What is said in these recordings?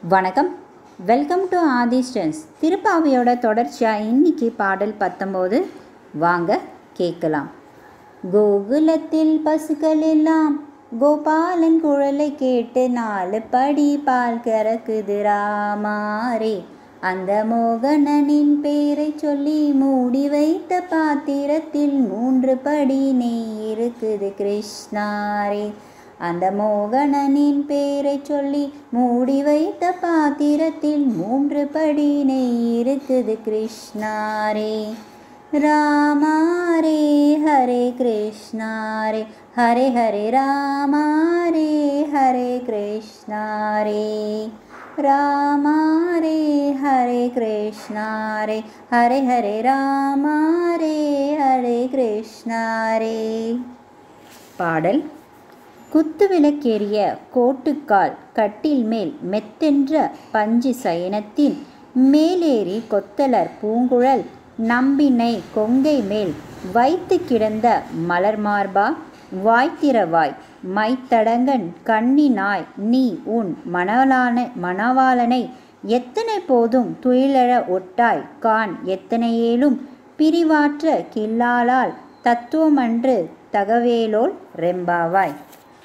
வணக்கம் welcome to ஆதிஸ்டன்ஸ் திருப்பாவையோட தொடர்ச்சியாக இன்னைக்கு பாடல் பத்தொம்போது வாங்க கேட்கலாம் கோகுலத்தில் பசுக்கள் எல்லாம் கோபாலன் குழலை கேட்டு நாலு படி பால் கறக்குது ராமாரே அந்த மோகனனின் பேரை சொல்லி மூடி வைத்த பாத்திரத்தில் மூன்று படி நெய் இருக்குது கிருஷ்ணாரே அந்த மோகனனின் பேரை சொல்லி மூடி வைத்த பாத்திரத்தில் மூன்று படி நெய் இருக்குது கிருஷ்ணாரே ராமாரே ஹரே கிருஷ்ணாரே ஹரே ஹரே ராமாரே ஹரே கிருஷ்ணாரே ராமாரே ஹரே கிருஷ்ணாரே ஹரே ஹரே ராமாரே ஹரே கிருஷ்ணாரே பாடல் குத்துவிளக்கேறிய கோட்டுக்கால் கட்டில் மேல் மெத்தென்ற பஞ்சு சயனத்தின் மேலேறி கொத்தலர் பூங்குழல் நம்பினை கொங்கை மேல் வைத்து கிடந்த மலர் மார்பா வாய்த்திரவாய் மைத்தடங்கன் கண்ணினாய் நீ உன் மணவாளன மணவாளனை எத்தனை போதும் துயிலழ ஒட்டாய் கான் எத்தனையேலும் பிரிவாற்ற கில்லாளால் தத்துவமன்று தகவேலோல் ரெம்பாவாய்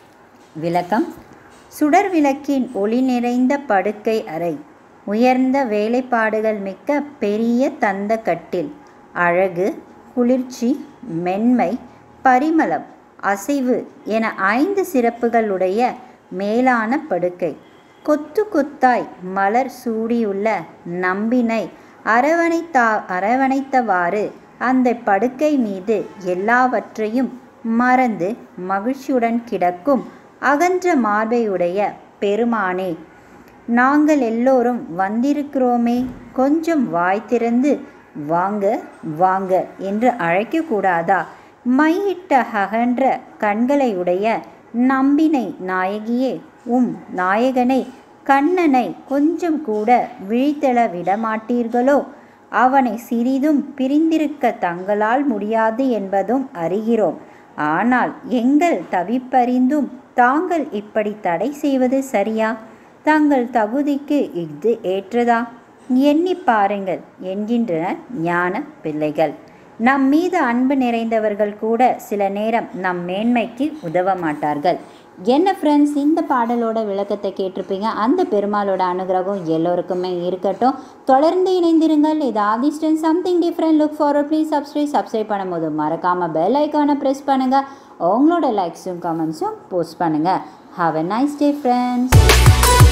விளக்கம் சுடர் விளக்கின் ஒளி நிறைந்த படுக்கை அறை உயர்ந்த வேலைப்பாடுகள் மிக்க பெரிய தந்த கட்டில் அழகு குளிர்ச்சி மென்மை பரிமளம் அசைவு என ஐந்து சிறப்புகளுடைய மேலான படுக்கை கொத்து கொத்தாய் மலர் சூடியுள்ள நம்பினை அரவணைத்தா அரவணைத்தவாறு அந்த படுக்கை மீது எல்லாவற்றையும் மறந்து மகிழ்ச்சியுடன் கிடக்கும் அகன்ற மார்பையுடைய பெருமானே நாங்கள் எல்லோரும் வந்திருக்கிறோமே கொஞ்சம் வாய் திறந்து வாங்க வாங்க என்று அழைக்கக்கூடாதா மையிட்ட அகன்ற கண்களையுடைய நம்பினை நாயகியே உம் நாயகனை கண்ணனை கொஞ்சம் கூட விழித்தெழ விடமாட்டீர்களோ அவனை சிறிதும் பிரிந்திருக்க தங்களால் முடியாது என்பதும் அறிகிறோம் ஆனால் எங்கள் தவிப்பறிந்தும் தாங்கள் இப்படி தடை செய்வது சரியா தங்கள் தகுதிக்கு இது ஏற்றதா எண்ணி பாருங்கள் என்கின்றனர் ஞான பிள்ளைகள் நம் மீது அன்பு நிறைந்தவர்கள் கூட சில நேரம் நம் மேன்மைக்கு உதவ மாட்டார்கள் என்ன ஃப்ரெண்ட்ஸ் இந்த பாடலோட விளக்கத்தை கேட்டிருப்பீங்க அந்த பெருமாளோட அனுகிரகம் எல்லோருக்குமே இருக்கட்டும் தொடர்ந்து இணைந்திருங்கள் இது ஆதிஸ்டன் something different look forward please subscribe subscribe பண்ணும்போது மறக்காமல் பெல் ஐக்கானை ப்ரெஸ் பண்ணுங்கள் உங்களோட லைக்ஸும் கமெண்ட்ஸும் போஸ்ட் பண்ணுங்கள் have a nice day friends